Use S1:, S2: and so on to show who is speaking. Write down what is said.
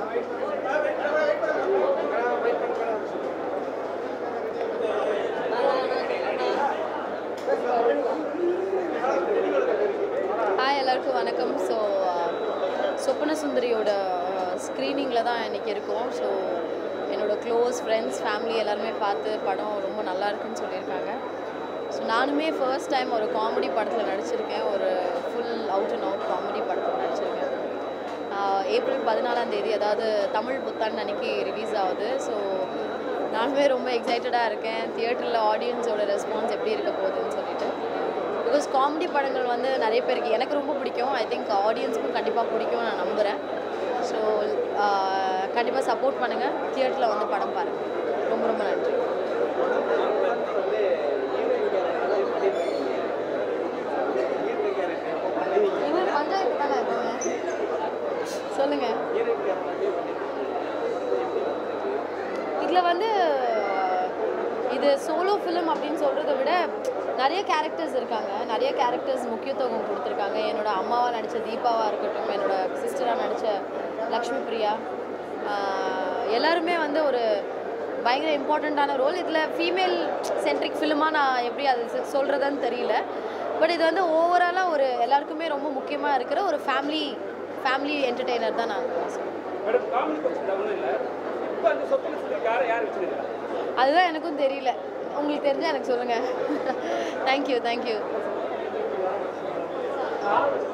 S1: hi எல்லாருக்கும் வணக்கம் so சொப்பன சுந்தரியோட ஸ்க்ரீனிங்கில் தான் இன்றைக்கி இருக்கோம் ஸோ என்னோட க்ளோஸ் ஃப்ரெண்ட்ஸ் ஃபேமிலி எல்லாருமே பார்த்து படம் ரொம்ப நல்லா இருக்குன்னு சொல்லியிருக்காங்க ஸோ நானுமே ஃபர்ஸ்ட் டைம் ஒரு காமெடி படத்தில் நடிச்சிருக்கேன் ஒரு full out and out comedy படத்தில் நடிச்சிருக்கேன் ஆஹ் ஏப்ரல் பதினாலாம் தேதி அதாவது தமிழ் புத்தாண்டு அன்னைக்கு ரிலீஸ் ஆகுது ஸோ நானுமே ரொம்ப எக்ஸைட்டடாக இருக்கேன் தியேட்டரில் ஆடியன்ஸோட ரெஸ்பான்ஸ் எப்படி இருக்க போகுதுன்னு சொல்லிட்டு பிகாஸ் காமெடி படங்கள் வந்து நிறைய பேருக்கு எனக்கு ரொம்ப பிடிக்கும் ஐ திங்க் ஆடியன்ஸுக்கும் கண்டிப்பாக பிடிக்கும் நான் நம்புகிறேன் ஸோ கண்டிப்பாக சப்போர்ட் பண்ணுங்கள் தியேட்டரில் வந்து படம் பாருங்கள் ரொம்ப ரொம்ப நன்றி இவர் பஞ்சாயத்து தானே எப்பவுமே சொல்லுங்கள் இதில் வந்து இது சோலோ ஃபிலிம் அப்படின்னு சொல்கிறத விட நிறைய கேரக்டர்ஸ் இருக்காங்க நிறைய கேரக்டர்ஸ் முக்கியத்துவம் கொடுத்துருக்காங்க என்னோட அம்மாவாக நடித்த தீபாவாக இருக்கட்டும் என்னோட சிஸ்டராக நடித்த லக்ஷ்மி பிரியா ஆஹ் எல்லாருமே வந்து ஒரு பயங்கர இம்பார்ட்டண்ட்டான ரோல் இதில் ஃபீமேல் சென்ட்ரிக் ஃபிலிமாக நான் எப்படி அது சொல்கிறதுன்னு தெரியல பட் இது வந்து ஓவராலாக ஒரு எல்லாருக்குமே ரொம்ப முக்கியமாக இருக்கிற ஒரு ஃபேமிலி ஃபேமிலி என்டர்டெய்னர் தான் நான் சொல்லுவேன்
S2: மேடம் காமெடி பட்சத்தில் ஒன்றும் இல்லை இப்போ அந்த சொப்பன சுந்தரி யாரை யார் வச்சுருக்கா
S1: அதுதான் எனக்கும் தெரியல உங்களுக்கு தெரிஞ்சால் எனக்கு சொல்லுங்கள் தேங்க்யூ தேங்க்யூ